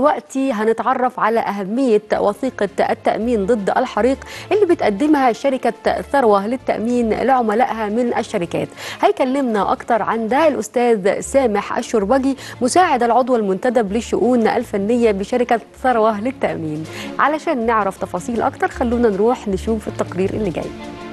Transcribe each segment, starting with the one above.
دلوقتي هنتعرف على أهمية وثيقة التأمين ضد الحريق اللي بتقدمها شركة ثروة للتأمين لعملائها من الشركات هيكلمنا أكتر عن ده الأستاذ سامح الشربجي مساعد العضو المنتدب للشؤون الفنية بشركة ثروة للتأمين علشان نعرف تفاصيل أكتر خلونا نروح نشوف التقرير اللي جاي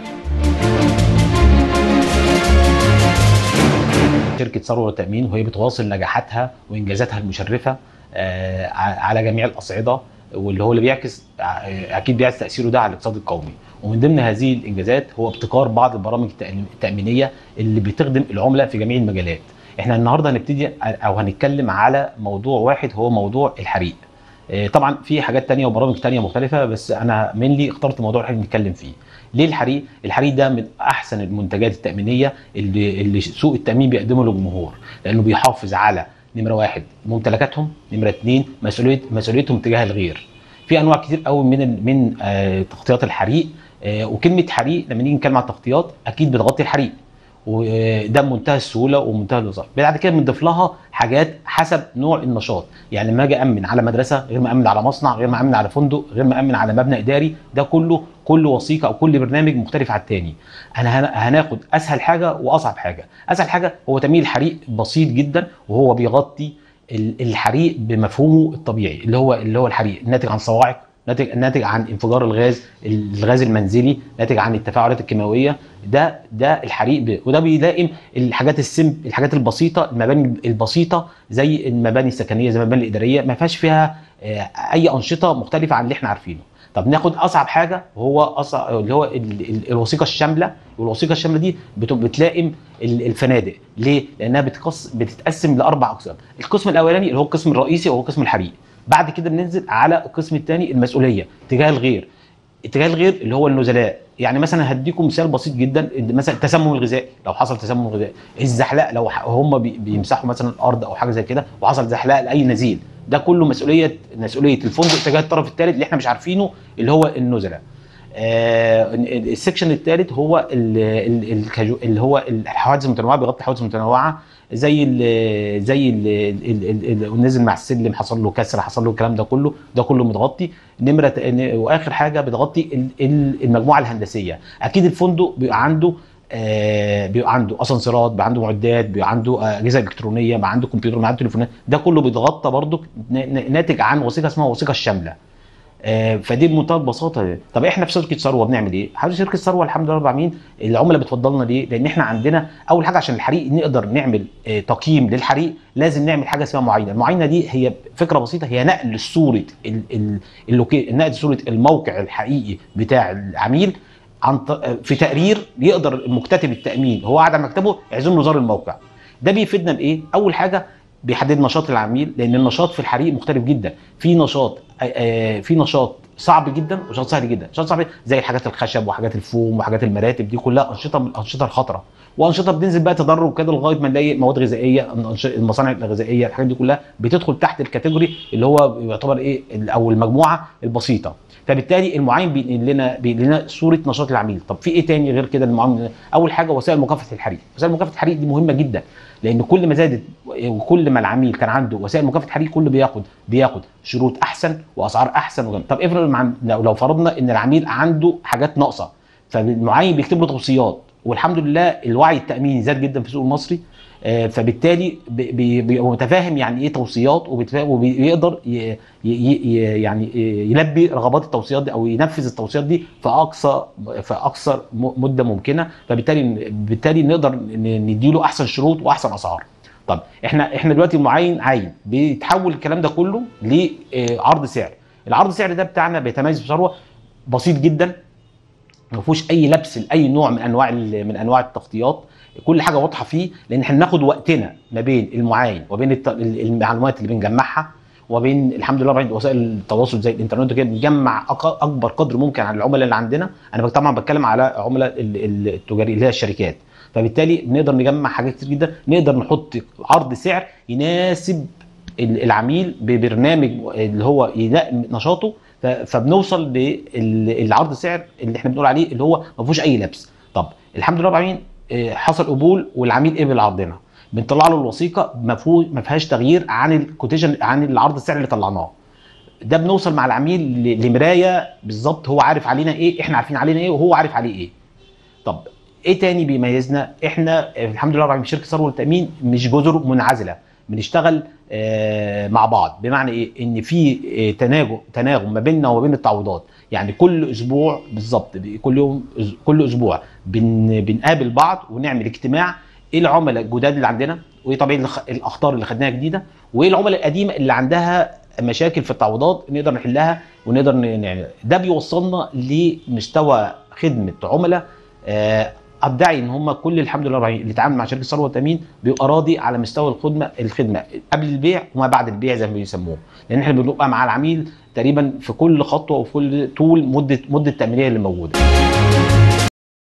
شركه ثروه للتامين وهي بتواصل نجاحاتها وانجازاتها المشرفه آه، على جميع الاصعده واللي هو اللي بيعكس آه، اكيد بيعكس تاثيره ده على الاقتصاد القومي ومن ضمن هذه الانجازات هو ابتكار بعض البرامج التامينيه اللي بتخدم العملاء في جميع المجالات احنا النهارده هنبتدي او هنتكلم على موضوع واحد هو موضوع الحريق آه، طبعا في حاجات تانية وبرامج تانية مختلفة بس أنا منلي اخترت موضوع اللي نتكلم فيه. ليه الحريق؟ الحريق ده من أحسن المنتجات التأمينية اللي, اللي سوق التأمين بيقدمه للجمهور لأنه بيحافظ على نمرة واحد ممتلكاتهم، نمرة اثنين مسؤولية مسؤوليتهم تجاه الغير. في أنواع كتير قوي من من آه تغطيات الحريق آه وكلمة حريق لما نيجي نتكلم عن التغطيات أكيد بتغطي الحريق. وده بمنتهى السهوله ومنتهى البساطه بعد كده بنضيف لها حاجات حسب نوع النشاط يعني لما اجي امن على مدرسه غير ما امن على مصنع غير ما امن على فندق غير ما امن على مبنى اداري ده كله كل وثيقه او كل برنامج مختلف عن الثاني انا هناخد اسهل حاجه واصعب حاجه اسهل حاجه هو تمييل الحريق بسيط جدا وهو بيغطي الحريق بمفهومه الطبيعي اللي هو اللي هو الحريق الناتج عن صواعق ناتج ناتج عن انفجار الغاز الغاز المنزلي ناتج عن التفاعلات الكيماويه ده ده الحريق وده بيلائم الحاجات السم الحاجات البسيطه المباني البسيطه زي المباني السكنيه زي المباني الاداريه ما فيهاش فيها اي انشطه مختلفه عن اللي احنا عارفينه طب ناخد اصعب حاجه وهو أصعب اللي هو الوثيقه الشامله والوثيقه الشامله دي بتلائم الفنادق ليه لانها بتقص بتتقسم لاربع اقسام القسم الاولاني اللي هو القسم الرئيسي وهو قسم الحريق بعد كده بننزل على القسم الثاني المسؤوليه تجاه الغير اتجاه الغير اللي هو النزلاء يعني مثلا هديكم مثال بسيط جدا مثلا التسمم الغذائي لو حصل تسمم غذائي الزحلق لو هم بيمسحوا مثلا الارض او حاجه زي كده وحصل زحلقه لاي نزيل ده كله مسؤوليه مسؤوليه الفندق تجاه الطرف الثالث اللي احنا مش عارفينه اللي هو النزلاء آه السكشن الثالث هو اللي هو الحوادث المتنوعه بيغطي حوادث متنوعه زي ال زي ال نزل مع السلم حصل له كسر حصل له الكلام ده كله ده كله متغطي نمره واخر حاجه بتغطي المجموعه الهندسيه اكيد الفندق بيبقى عنده آه بيبقى عنده اسانسيرات بيبقى عنده معدات بيبقى عنده اجهزه الكترونيه بيبقى عنده كمبيوتر بيبقى عنده تليفونات ده كله بيتغطى برضه ناتج عن وثيقه اسمها وثيقه الشامله آه فدي بمنتهى البساطه طب احنا في شركه ثروه بنعمل ايه؟ حاجه شركه ثروه الحمد لله رب العالمين العملاء بتفضلنا ليه؟ لان احنا عندنا اول حاجه عشان الحريق نقدر نعمل آه تقييم للحريق لازم نعمل حاجه اسمها معاينه، المعاينه دي هي فكره بسيطه هي نقل صوره نقل صوره الموقع الحقيقي بتاع العميل عن في تقرير يقدر مكتتب التامين هو قاعد على مكتبه يعزم له زار الموقع. ده بيفيدنا بايه؟ اول حاجه بيحدد نشاط العميل لان النشاط في الحريق مختلف جدا في نشاط في نشاط صعب جدا ونشاط سهل جدا نشاط صعب زي الحاجات الخشب وحاجات الفوم وحاجات المراتب دي كلها انشطه من الانشطه الخطره وانشطه بتنزل بقى تدرج كده لغايه ما نلاقي مواد غذائيه المصانع الغذائيه الحاجات دي كلها بتدخل تحت الكاتيجوري اللي هو يعتبر ايه او المجموعه البسيطه فبالتالي المعين بينقل لنا بينقل لنا صوره نشاط العميل طب في ايه تاني غير كده المعين اول حاجه وسائل مكافحه الحريق وسائل مكافحه الحريق دي مهمه جدا لان كل ما زادت وكل ما العميل كان عنده وسائل مكافحه حريق كله بياخد بياخد شروط احسن واسعار احسن وجميل. طب افرض لو فرضنا ان العميل عنده حاجات ناقصه فالمعين بيكتب له توصيات والحمد لله الوعي التاميني زاد جدا في السوق المصري فبالتالي بيبقى متفاهم يعني ايه توصيات وبيقدر يعني يلبي رغبات التوصيات دي او ينفذ التوصيات دي في اقصى في اقصر مده ممكنه فبالتالي بالتالي نقدر نديله احسن شروط واحسن اسعار. طب احنا احنا دلوقتي المعين عين بيتحول الكلام ده كله لعرض سعر. العرض سعر ده بتاعنا بيتميز بثروه بسيط جدا ما فيهوش اي لبس لاي نوع من انواع من انواع التغطيات كل حاجه واضحه فيه لان احنا بناخد وقتنا ما بين المعاين وبين المعلومات اللي بنجمعها وبين الحمد لله بعد وسائل التواصل زي الانترنت كده بنجمع اكبر قدر ممكن عن العملاء اللي عندنا انا طبعا بتكلم على عملاء التجاري اللي هي الشركات فبالتالي بنقدر نجمع حاجات كتير جدا نقدر نحط عرض سعر يناسب العميل ببرنامج اللي هو نشاطه فبنوصل للعرض سعر اللي احنا بنقول عليه اللي هو ما فيهوش اي لبس طب الحمد لله رب العالمين حصل قبول والعميل قبل عرضنا بنطلع له الوثيقه ما ما فيهاش تغيير عن الكوتيشن عن العرض السعر اللي طلعناه ده بنوصل مع العميل ل- لمرايه بالظبط هو عارف علينا ايه احنا عارفين علينا ايه وهو عارف عليه ايه طب ايه تاني بيميزنا احنا الحمد لله رب العالمين شركه ثروه التامين مش جزر منعزله بنشتغل آه، مع بعض بمعنى ايه ان في آه، تناغم تناغم ما بيننا وما بين التعويضات يعني كل اسبوع بالظبط كل يوم كل اسبوع بن بنقابل بعض ونعمل اجتماع ايه العملاء الجداد اللي عندنا وايه طبيعي الخ- الاخطار اللي خدناها جديده وايه العملاء القديمه اللي عندها مشاكل في التعويضات نقدر نحلها ونقدر ن- يعني ده بيوصلنا لمستوى خدمه عملاء آه، ادعي ان هم كل الحمد لله رب العالمين اللي اتعامل مع شركه ثروه التامين بيبقى راضي على مستوى الخدمه الخدمه قبل البيع وما بعد البيع زي ما بيسموه لان احنا بنبقى مع العميل تقريبا في كل خطوه وفي كل طول مده مده التامينيه اللي موجوده